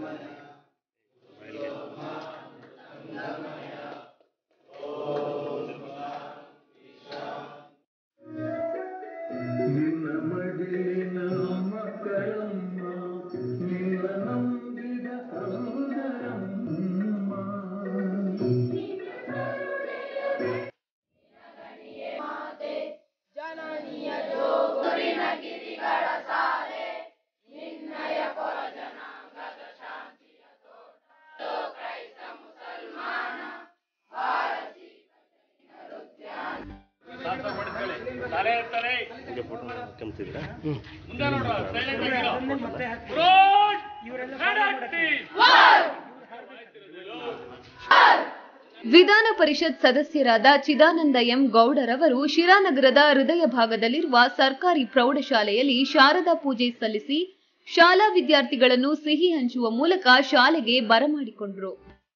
ನಿನ್ನ ಮಡಿಲಿನ ಮಕ್ಕಳಮ್ಮ ನಿನ್ನ ನಂಬಿದ ಸೋದರಮ್ಮ ವಿಧಾನ ಪರಿಷತ್ ಸದಸ್ಯರಾದ ಚಿದಾನಂದ ಎಂ ಗೌಡರವರು ಶಿರಾನಗರದ ಹೃದಯ ಭಾಗದಲ್ಲಿರುವ ಸರ್ಕಾರಿ ಪ್ರೌಢಶಾಲೆಯಲ್ಲಿ ಶಾರದಾ ಪೂಜೆ ಸಲ್ಲಿಸಿ ಶಾಲಾ ವಿದ್ಯಾರ್ಥಿಗಳನ್ನು ಸಿಹಿ ಹಂಚುವ ಮೂಲಕ ಶಾಲೆಗೆ ಬರಮಾಡಿಕೊಂಡರು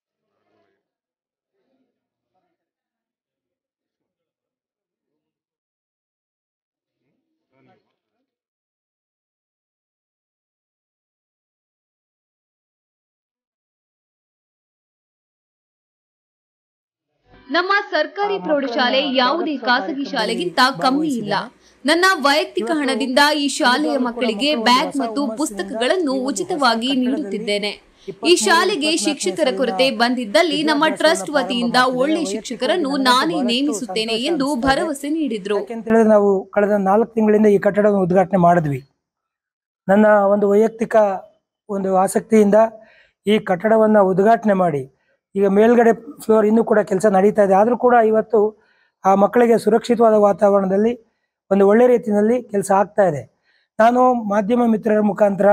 ನಮ್ಮ ಸರ್ಕಾರಿ ಪ್ರೌಢಶಾಲೆ ಯಾವುದೇ ಖಾಸಗಿ ಶಾಲೆಗಿಂತ ಕಮ್ಮಿ ಇಲ್ಲ ನನ್ನ ವೈಯಕ್ತಿಕ ಹಣದಿಂದ ಈ ಶಾಲೆಯ ಮಕ್ಕಳಿಗೆ ಬ್ಯಾಗ್ ಮತ್ತು ಪುಸ್ತಕಗಳನ್ನು ಉಚಿತವಾಗಿ ನೀಡುತ್ತಿದ್ದೇನೆ ಈ ಶಾಲೆಗೆ ಶಿಕ್ಷಕರ ಕೊರತೆ ಬಂದಿದ್ದಲ್ಲಿ ನಮ್ಮ ಟ್ರಸ್ಟ್ ವತಿಯಿಂದ ಒಳ್ಳೆ ಶಿಕ್ಷಕರನ್ನು ನಾನೇ ನೇಮಿಸುತ್ತೇನೆ ಎಂದು ಭರವಸೆ ನೀಡಿದ್ರು ಯಾಕೆಂತ ಹೇಳಿದ್ರೆ ನಾವು ಕಳೆದ ನಾಲ್ಕು ತಿಂಗಳಿಂದ ಈ ಕಟ್ಟಡವನ್ನು ಉದ್ಘಾಟನೆ ಮಾಡಿದ್ವಿ ನನ್ನ ಒಂದು ವೈಯಕ್ತಿಕ ಒಂದು ಆಸಕ್ತಿಯಿಂದ ಈ ಕಟ್ಟಡವನ್ನು ಉದ್ಘಾಟನೆ ಮಾಡಿ ಈಗ ಮೇಲ್ಗಡೆ ಫ್ಲೋರ್ ಇನ್ನೂ ಕೂಡ ಕೆಲಸ ನಡೀತಾ ಇದೆ ಆದರೂ ಕೂಡ ಇವತ್ತು ಆ ಮಕ್ಕಳಿಗೆ ಸುರಕ್ಷಿತವಾದ ವಾತಾವರಣದಲ್ಲಿ ಒಂದು ಒಳ್ಳೆ ರೀತಿಯಲ್ಲಿ ಕೆಲಸ ಆಗ್ತಾ ಇದೆ ನಾನು ಮಾಧ್ಯಮ ಮಿತ್ರರ ಮುಖಾಂತರ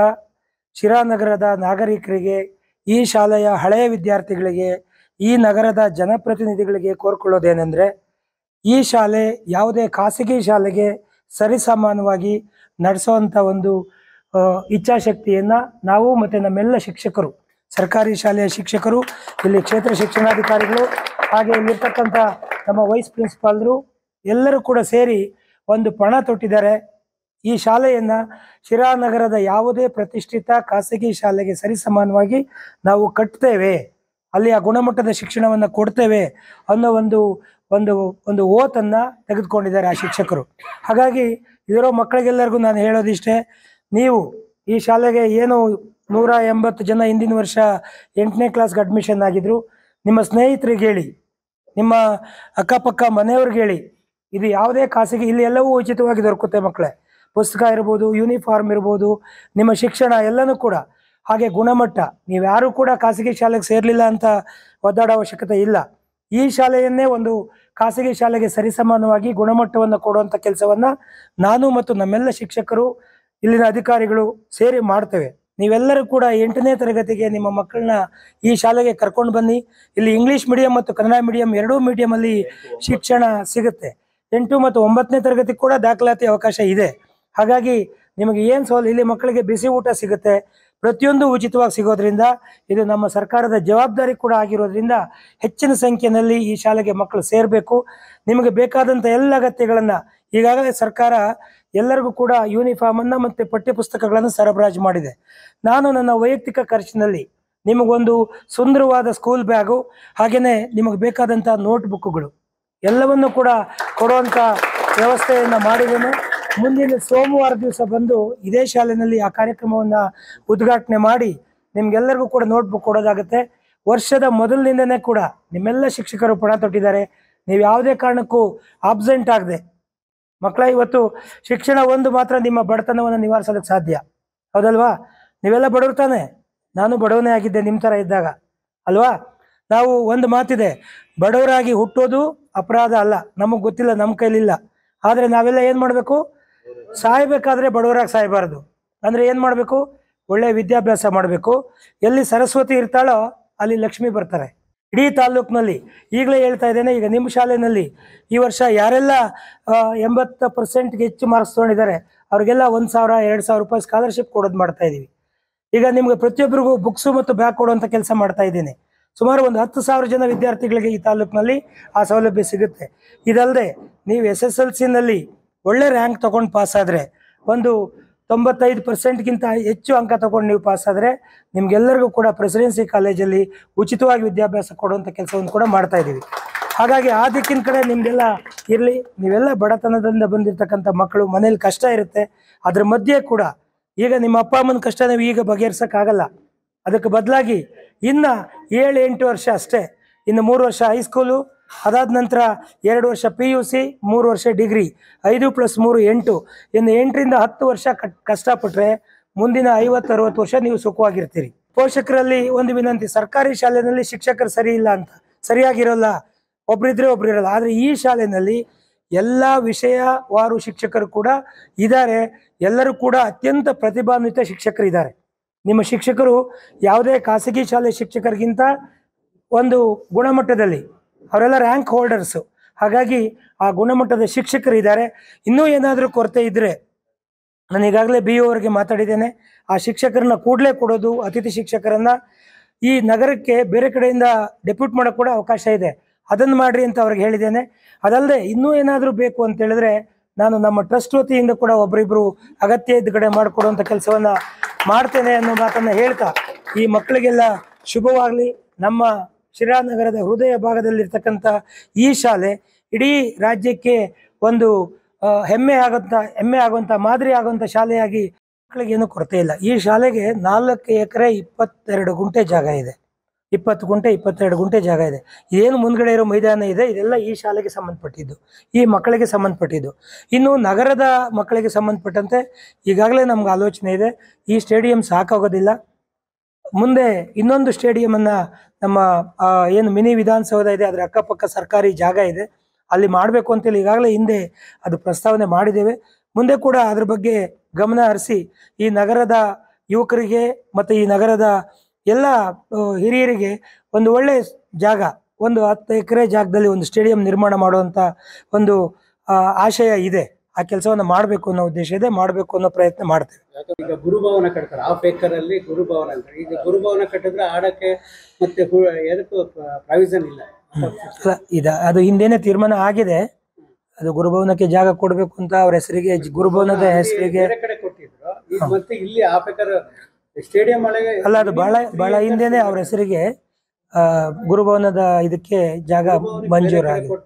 ಶಿರಾನಗರದ ನಾಗರಿಕರಿಗೆ ಈ ಶಾಲೆಯ ಹಳೆಯ ವಿದ್ಯಾರ್ಥಿಗಳಿಗೆ ಈ ನಗರದ ಜನಪ್ರತಿನಿಧಿಗಳಿಗೆ ಕೋರ್ಕೊಳ್ಳೋದೇನೆಂದರೆ ಈ ಶಾಲೆ ಯಾವುದೇ ಖಾಸಗಿ ಶಾಲೆಗೆ ಸರಿಸಮಾನವಾಗಿ ನಡೆಸುವಂಥ ಒಂದು ಆ, ಇಚ್ಛಾಶಕ್ತಿಯನ್ನ ನಾವು ಮತ್ತು ನಮ್ಮೆಲ್ಲ ಶಿಕ್ಷಕರು ಸರ್ಕಾರಿ ಶಾಲೆಯ ಶಿಕ್ಷಕರು ಇಲ್ಲಿ ಕ್ಷೇತ್ರ ಶಿಕ್ಷಣಾಧಿಕಾರಿಗಳು ಹಾಗೆ ಇಲ್ಲಿರ್ತಕ್ಕಂಥ ನಮ್ಮ ವೈಸ್ ಪ್ರಿನ್ಸಿಪಾಲ್ರು ಎಲ್ಲರೂ ಕೂಡ ಸೇರಿ ಒಂದು ಪಣ ತೊಟ್ಟಿದ್ದಾರೆ ಈ ಶಾಲೆಯನ್ನ ಶಿರಾನಗರದ ಯಾವುದೇ ಪ್ರತಿಷ್ಠಿತ ಖಾಸಗಿ ಶಾಲೆಗೆ ಸರಿಸಮಾನವಾಗಿ ನಾವು ಕಟ್ತೇವೆ ಅಲ್ಲಿ ಆ ಗುಣಮಟ್ಟದ ಶಿಕ್ಷಣವನ್ನು ಕೊಡ್ತೇವೆ ಅನ್ನೋ ಒಂದು ಒಂದು ಒಂದು ಓತನ್ನ ತೆಗೆದುಕೊಂಡಿದ್ದಾರೆ ಆ ಶಿಕ್ಷಕರು ಹಾಗಾಗಿ ಇರೋ ಮಕ್ಕಳಿಗೆಲ್ಲರಿಗೂ ನಾನು ಹೇಳೋದಿಷ್ಟೇ ನೀವು ಈ ಶಾಲೆಗೆ ಏನು ನೂರ ಎಂಬತ್ತು ಜನ ಹಿಂದಿನ ವರ್ಷ ಎಂಟನೇ ಕ್ಲಾಸ್ಗೆ ಅಡ್ಮಿಷನ್ ಆಗಿದ್ರು ನಿಮ್ಮ ಸ್ನೇಹಿತರಿಗೆ ಹೇಳಿ ನಿಮ್ಮ ಅಕ್ಕಪಕ್ಕ ಮನೆಯವ್ರಿಗೆ ಹೇಳಿ ಇದು ಯಾವುದೇ ಖಾಸಗಿ ಇಲ್ಲಿ ಎಲ್ಲವೂ ಉಚಿತವಾಗಿ ದೊರಕುತ್ತೆ ಮಕ್ಕಳೇ ಪುಸ್ತಕ ಇರ್ಬೋದು ಯೂನಿಫಾರ್ಮ್ ಇರ್ಬೋದು ನಿಮ್ಮ ಶಿಕ್ಷಣ ಎಲ್ಲನೂ ಕೂಡ ಹಾಗೆ ಗುಣಮಟ್ಟ ನೀವು ಯಾರೂ ಕೂಡ ಖಾಸಗಿ ಶಾಲೆಗೆ ಸೇರಲಿಲ್ಲ ಅಂತ ಒದ್ದಾಡೋ ಅವಶ್ಯಕತೆ ಇಲ್ಲ ಈ ಶಾಲೆಯನ್ನೇ ಒಂದು ಖಾಸಗಿ ಶಾಲೆಗೆ ಸರಿಸಮಾನವಾಗಿ ಗುಣಮಟ್ಟವನ್ನು ಕೊಡುವಂಥ ಕೆಲಸವನ್ನ ನಾನು ಮತ್ತು ನಮ್ಮೆಲ್ಲ ಶಿಕ್ಷಕರು ಇಲ್ಲಿನ ಅಧಿಕಾರಿಗಳು ಸೇರಿ ಮಾಡ್ತೇವೆ ನೀವೆಲ್ಲರೂ ಕೂಡ ಎಂಟನೇ ತರಗತಿಗೆ ನಿಮ್ಮ ಮಕ್ಕಳನ್ನ ಈ ಶಾಲೆಗೆ ಕರ್ಕೊಂಡು ಬನ್ನಿ ಇಲ್ಲಿ ಇಂಗ್ಲಿಷ್ ಮೀಡಿಯಂ ಮತ್ತು ಕನ್ನಡ ಮೀಡಿಯಂ ಎರಡೂ ಮೀಡಿಯಮಲ್ಲಿ ಶಿಕ್ಷಣ ಸಿಗುತ್ತೆ ಎಂಟು ಮತ್ತು ಒಂಬತ್ತನೇ ತರಗತಿ ಕೂಡ ದಾಖಲಾತಿ ಅವಕಾಶ ಇದೆ ಹಾಗಾಗಿ ನಿಮಗೆ ಏನು ಸೋಲ್ ಇಲ್ಲಿ ಮಕ್ಕಳಿಗೆ ಬಿಸಿ ಊಟ ಸಿಗುತ್ತೆ ಪ್ರತಿಯೊಂದು ಉಚಿತವಾಗಿ ಸಿಗೋದ್ರಿಂದ ಇದು ನಮ್ಮ ಸರ್ಕಾರದ ಜವಾಬ್ದಾರಿ ಕೂಡ ಆಗಿರೋದ್ರಿಂದ ಹೆಚ್ಚಿನ ಸಂಖ್ಯೆಯಲ್ಲಿ ಈ ಶಾಲೆಗೆ ಮಕ್ಕಳು ಸೇರಬೇಕು ನಿಮಗೆ ಬೇಕಾದಂಥ ಎಲ್ಲ ಅಗತ್ಯಗಳನ್ನು ಈಗಾಗಲೇ ಸರ್ಕಾರ ಎಲ್ಲರಿಗೂ ಕೂಡ ಯೂನಿಫಾರ್ಮ್ ಅನ್ನ ಮತ್ತೆ ಪಠ್ಯಪುಸ್ತಕಗಳನ್ನು ಸರಬರಾಜು ಮಾಡಿದೆ ನಾನು ನನ್ನ ವೈಯಕ್ತಿಕ ಖರ್ಚಿನಲ್ಲಿ ನಿಮಗೊಂದು ಸುಂದರವಾದ ಸ್ಕೂಲ್ ಬ್ಯಾಗು ಹಾಗೇನೆ ನಿಮಗೆ ಬೇಕಾದಂಥ ನೋಟ್ ಬುಕ್ಗಳು ಎಲ್ಲವನ್ನು ಕೂಡ ಕೊಡುವಂಥ ವ್ಯವಸ್ಥೆಯನ್ನು ಮಾಡಿದ್ದೇನೆ ಮುಂದಿನ ಸೋಮವಾರ ದಿವಸ ಬಂದು ಇದೇ ಶಾಲೆಯಲ್ಲಿ ಆ ಕಾರ್ಯಕ್ರಮವನ್ನು ಉದ್ಘಾಟನೆ ಮಾಡಿ ನಿಮ್ಗೆಲ್ಲರಿಗೂ ಕೂಡ ನೋಟ್ಬುಕ್ ಕೊಡೋದಾಗುತ್ತೆ ವರ್ಷದ ಮೊದಲಿನಿಂದನೇ ಕೂಡ ನಿಮ್ಮೆಲ್ಲ ಶಿಕ್ಷಕರು ಪಣ ತೊಟ್ಟಿದ್ದಾರೆ ನೀವು ಯಾವುದೇ ಕಾರಣಕ್ಕೂ ಆಬ್ಸೆಂಟ್ ಆಗದೆ ಮಕ್ಕಳ ಇವತ್ತು ಶಿಕ್ಷಣ ಒಂದು ಮಾತ್ರ ನಿಮ್ಮ ಬಡತನವನ್ನು ನಿವಾರಿಸೋದಕ್ಕೆ ಸಾಧ್ಯ ಹೌದಲ್ವಾ ನೀವೆಲ್ಲ ಬಡವರು ತಾನೆ ನಾನು ಬಡವನೇ ಆಗಿದ್ದೆ ನಿಮ್ಮ ಥರ ಇದ್ದಾಗ ಅಲ್ವಾ ನಾವು ಒಂದು ಮಾತಿದೆ ಬಡವರಾಗಿ ಹುಟ್ಟೋದು ಅಪರಾಧ ಅಲ್ಲ ನಮಗೆ ಗೊತ್ತಿಲ್ಲ ನಮ್ಮ ಕೈಲಿಲ್ಲ ಆದರೆ ನಾವೆಲ್ಲ ಏನು ಮಾಡಬೇಕು ಸಾಯ್ಬೇಕಾದ್ರೆ ಬಡವರಾಗಿ ಸಾಯಬಾರ್ದು ಅಂದರೆ ಏನು ಮಾಡಬೇಕು ಒಳ್ಳೆ ವಿದ್ಯಾಭ್ಯಾಸ ಮಾಡಬೇಕು ಎಲ್ಲಿ ಸರಸ್ವತಿ ಇರ್ತಾಳೋ ಅಲ್ಲಿ ಲಕ್ಷ್ಮಿ ಬರ್ತಾರೆ ಇಡೀ ತಾಲ್ಲೂಕಿನಲ್ಲಿ ಈಗಲೇ ಹೇಳ್ತಾ ಇದ್ದೇನೆ ಈಗ ನಿಮ್ಮ ಶಾಲೆಯಲ್ಲಿ ಈ ವರ್ಷ ಯಾರೆಲ್ಲ ಆ, ಎಂಬತ್ತು ಪರ್ಸೆಂಟ್ಗೆ ಹೆಚ್ಚು ಮಾರ್ಕ್ಸ್ ತೊಗೊಂಡಿದ್ದಾರೆ ಅವ್ರಿಗೆಲ್ಲ ಒಂದು ಸಾವಿರ ಎರಡು ಸಾವಿರ ರೂಪಾಯಿ ಸ್ಕಾಲರ್ಶಿಪ್ ಕೊಡೋದು ಮಾಡ್ತಾ ಇದ್ದೀವಿ ಈಗ ನಿಮ್ಗೆ ಪ್ರತಿಯೊಬ್ಬರಿಗೂ ಬುಕ್ಸು ಮತ್ತು ಬ್ಯಾಗ್ ಕೊಡುವಂಥ ಕೆಲಸ ಮಾಡ್ತಾ ಇದ್ದೀನಿ ಸುಮಾರು ಒಂದು ಹತ್ತು ಸಾವಿರ ಜನ ವಿದ್ಯಾರ್ಥಿಗಳಿಗೆ ಈ ತಾಲೂಕಿನಲ್ಲಿ ಆ ಸೌಲಭ್ಯ ಸಿಗುತ್ತೆ ಇದಲ್ಲದೆ ನೀವು ಎಸ್ ಎಸ್ ಎಲ್ ಸಿನಲ್ಲಿ ಒಳ್ಳೆ ರ್ಯಾಂಕ್ ತಗೊಂಡು ಪಾಸ್ ಆದರೆ ಒಂದು ತೊಂಬತ್ತೈದು ಪರ್ಸೆಂಟ್ಗಿಂತ ಹೆಚ್ಚು ಅಂಕ ತಗೊಂಡು ನೀವು ಪಾಸ್ ಆದರೆ ನಿಮ್ಗೆಲ್ಲರಿಗೂ ಕೂಡ ಪ್ರೆಸಿಡೆನ್ಸಿ ಕಾಲೇಜಲ್ಲಿ ಉಚಿತವಾಗಿ ವಿದ್ಯಾಭ್ಯಾಸ ಕೊಡುವಂಥ ಕೆಲಸವನ್ನು ಕೂಡ ಮಾಡ್ತಾ ಇದ್ದೀವಿ ಹಾಗಾಗಿ ಆ ದಿಕ್ಕಿನ ಕಡೆ ನಿಮ್ದೆಲ್ಲ ಇರಲಿ ನೀವೆಲ್ಲ ಬಡತನದಿಂದ ಬಂದಿರತಕ್ಕಂಥ ಮಕ್ಕಳು ಮನೇಲಿ ಕಷ್ಟ ಇರುತ್ತೆ ಅದ್ರ ಮಧ್ಯೆ ಕೂಡ ಈಗ ನಿಮ್ಮ ಅಪ್ಪ ಅಮ್ಮನ ಕಷ್ಟ ನೀವು ಈಗ ಬಗೆಹರಿಸೋಕ್ಕಾಗಲ್ಲ ಅದಕ್ಕೆ ಬದಲಾಗಿ ಇನ್ನು ಏಳು ಎಂಟು ವರ್ಷ ಅಷ್ಟೇ ಇನ್ನು ಮೂರು ವರ್ಷ ಹೈಸ್ಕೂಲು ಅದಾದ ನಂತರ ಎರಡು ವರ್ಷ ಪಿ ಯು ಸಿ ಮೂರು ವರ್ಷ ಡಿಗ್ರಿ ಐದು ಪ್ಲಸ್ ಮೂರು ಎಂಟು ಇನ್ನು ಎಂಟರಿಂದ ಹತ್ತು ವರ್ಷ ಕಟ್ ಕಷ್ಟಪಟ್ಟರೆ ಮುಂದಿನ ಐವತ್ತು ಅರವತ್ತು ವರ್ಷ ನೀವು ಸುಖವಾಗಿರ್ತೀರಿ ಪೋಷಕರಲ್ಲಿ ಒಂದು ವಿನಂತಿ ಸರ್ಕಾರಿ ಶಾಲೆಯಲ್ಲಿ ಶಿಕ್ಷಕರು ಸರಿ ಇಲ್ಲ ಅಂತ ಸರಿಯಾಗಿರೋಲ್ಲ ಒಬ್ರಿದ್ರೆ ಒಬ್ರು ಇರಲ್ಲ ಆದರೆ ಈ ಶಾಲೆಯಲ್ಲಿ ಎಲ್ಲ ವಿಷಯವಾರು ಶಿಕ್ಷಕರು ಕೂಡ ಇದ್ದಾರೆ ಎಲ್ಲರೂ ಕೂಡ ಅತ್ಯಂತ ಪ್ರತಿಭಾನ್ವಿತ ಶಿಕ್ಷಕರು ಇದ್ದಾರೆ ನಿಮ್ಮ ಶಿಕ್ಷಕರು ಯಾವುದೇ ಖಾಸಗಿ ಶಾಲೆ ಶಿಕ್ಷಕರಿಗಿಂತ ಒಂದು ಗುಣಮಟ್ಟದಲ್ಲಿ ಅವರೆಲ್ಲ ರ್ಯಾಂಕ್ ಹೋಲ್ಡರ್ಸು ಹಾಗಾಗಿ ಆ ಗುಣಮಟ್ಟದ ಶಿಕ್ಷಕರು ಇದ್ದಾರೆ ಇನ್ನೂ ಏನಾದರೂ ಕೊರತೆ ಇದ್ದರೆ ನಾನು ಈಗಾಗಲೇ ಬಿ ಅವರಿಗೆ ಮಾತಾಡಿದ್ದೇನೆ ಆ ಶಿಕ್ಷಕರನ್ನ ಕೂಡಲೇ ಕೊಡೋದು ಅತಿಥಿ ಶಿಕ್ಷಕರನ್ನ ಈ ನಗರಕ್ಕೆ ಬೇರೆ ಕಡೆಯಿಂದ ಡೆಪ್ಯೂಟ್ ಮಾಡೋಕ್ಕೆ ಕೂಡ ಅವಕಾಶ ಇದೆ ಅದನ್ನು ಮಾಡ್ರಿ ಅಂತ ಅವ್ರಿಗೆ ಹೇಳಿದ್ದೇನೆ ಅದಲ್ಲದೆ ಇನ್ನೂ ಏನಾದರೂ ಬೇಕು ಅಂತ ಹೇಳಿದ್ರೆ ನಾನು ನಮ್ಮ ಟ್ರಸ್ಟ್ ವತಿಯಿಂದ ಕೂಡ ಒಬ್ಬರಿಬ್ಬರು ಅಗತ್ಯ ಇದ್ದ ಕಡೆ ಮಾಡಿಕೊಡುವಂಥ ಕೆಲಸವನ್ನ ಮಾಡ್ತೇನೆ ಅನ್ನೋ ಮಾತನ್ನ ಹೇಳ್ತಾ ಈ ಮಕ್ಕಳಿಗೆಲ್ಲ ಶುಭವಾಗಲಿ ನಮ್ಮ ಶಿರಾನಗರದ ಹೃದಯ ಭಾಗದಲ್ಲಿರ್ತಕ್ಕಂಥ ಈ ಶಾಲೆ ಇಡೀ ರಾಜ್ಯಕ್ಕೆ ಒಂದು ಆ, ಹೆಮ್ಮೆ ಆಗುವಂಥ ಹೆಮ್ಮೆ ಆಗುವಂಥ ಮಾದರಿ ಆಗುವಂಥ ಶಾಲೆಯಾಗಿ ಮಕ್ಕಳಿಗೆ ಏನೂ ಕೊರತೆ ಇಲ್ಲ ಈ ಶಾಲೆಗೆ ನಾಲ್ಕು ಎಕರೆ ಇಪ್ಪತ್ತೆರಡು ಗುಂಟೆ ಜಾಗ ಇದೆ ಇಪ್ಪತ್ತು ಗುಂಟೆ ಇಪ್ಪತ್ತೆರಡು ಗುಂಟೆ ಜಾಗ ಇದೆ ಏನು ಮುಂದ್ಗಡೆ ಇರೋ ಮೈದಾನ ಇದೆ ಇದೆಲ್ಲ ಈ ಶಾಲೆಗೆ ಸಂಬಂಧಪಟ್ಟಿದ್ದು ಈ ಮಕ್ಕಳಿಗೆ ಸಂಬಂಧಪಟ್ಟಿದ್ದು ಇನ್ನು ನಗರದ ಮಕ್ಕಳಿಗೆ ಸಂಬಂಧಪಟ್ಟಂತೆ ಈಗಾಗಲೇ ನಮ್ಗೆ ಆಲೋಚನೆ ಇದೆ ಈ ಸ್ಟೇಡಿಯಂ ಸಾಕಾಗೋದಿಲ್ಲ ಮುಂದೆ ಇನ್ನೊಂದು ಸ್ಟೇಡಿಯಮನ್ನ ನಮ್ಮ ಆ, ಏನು ಮಿನಿ ವಿಧಾನಸೌಧ ಇದೆ ಅದರ ಅಕ್ಕಪಕ್ಕ ಸರ್ಕಾರಿ ಜಾಗ ಇದೆ ಅಲ್ಲಿ ಮಾಡಬೇಕು ಅಂತೇಳಿ ಈಗಾಗಲೇ ಹಿಂದೆ ಅದು ಪ್ರಸ್ತಾವನೆ ಮಾಡಿದ್ದೇವೆ ಮುಂದೆ ಕೂಡ ಅದ್ರ ಬಗ್ಗೆ ಗಮನ ಹರಿಸಿ ಈ ನಗರದ ಯುವಕರಿಗೆ ಮತ್ತು ಈ ನಗರದ ಎಲ್ಲ ಆ, ಹಿರಿಯರಿಗೆ ಒಂದು ಒಳ್ಳೆ ಜಾಗ ಒಂದು ಹತ್ತು ಎಕರೆ ಜಾಗದಲ್ಲಿ ಒಂದು ಸ್ಟೇಡಿಯಂ ನಿರ್ಮಾಣ ಮಾಡುವಂಥ ಒಂದು ಆ, ಆಶಯ ಇದೆ ಆ ಕೆಲಸವನ್ನು ಮಾಡಬೇಕು ಅನ್ನೋ ಉದ್ದೇಶ ಇದೆ ಮಾಡಬೇಕು ಅನ್ನೋ ಪ್ರಯತ್ನ ಮಾಡ್ತೇವೆ ಯಾಕಂದ್ರೆ ಈಗ ಗುರುಭವನ ಕಟ್ತಾರೆ ಹಾಫ್ ಏಕರ್ ಅಲ್ಲಿ ಗುರುಭವನ ಅಂತ ಈಗ ಗುರುಭವನ ಕಟ್ಟಿದ್ರೆ ಆಡಕ್ಕೆ ಮತ್ತೆ ಹು- ಎದಕ್ಕೂ ಪ್ರಾವಿಷನ್ ಇಲ್ಲ ಅಲ್ಲ ಇದ ಅದು ಹಿಂದೆನೆ ತೀರ್ಮಾನ ಆಗಿದೆ ಅದು ಗುರುಭವನಕ್ಕೆ ಜಾಗ ಕೊಡಬೇಕು ಅಂತ ಅವ್ರ ಹೆಸರಿಗೆ ಜ್- ಗುರುಭವನದ ಹೆಸರಿಗೆ ಬೇರೆ ಕಡೆ ಕೊಟ್ಟಿದ್ರು ಈಗ ಮತ್ತೆ ಇಲ್ಲಿ ಹಾಫ್ ಏಕರ್ ಸ್ಟೇಡಿಯಂ ಒಳಗೆ ಅಲ್ಲ ಅದು ಬಹಳ ಬಹಳ ಹಿಂದೆನೆ ಅವ್ರ ಹೆಸರಿಗೆ ಆ, ಗುರುಭವನದ ಇದಕ್ಕೆ ಜಾಗ ಗುರುಭವನಕ್ಕೆ ಬೇರೆ ಕಡೆ ಮಂಜೂರಾಗಿದೆ ಕೊಟ್ಟು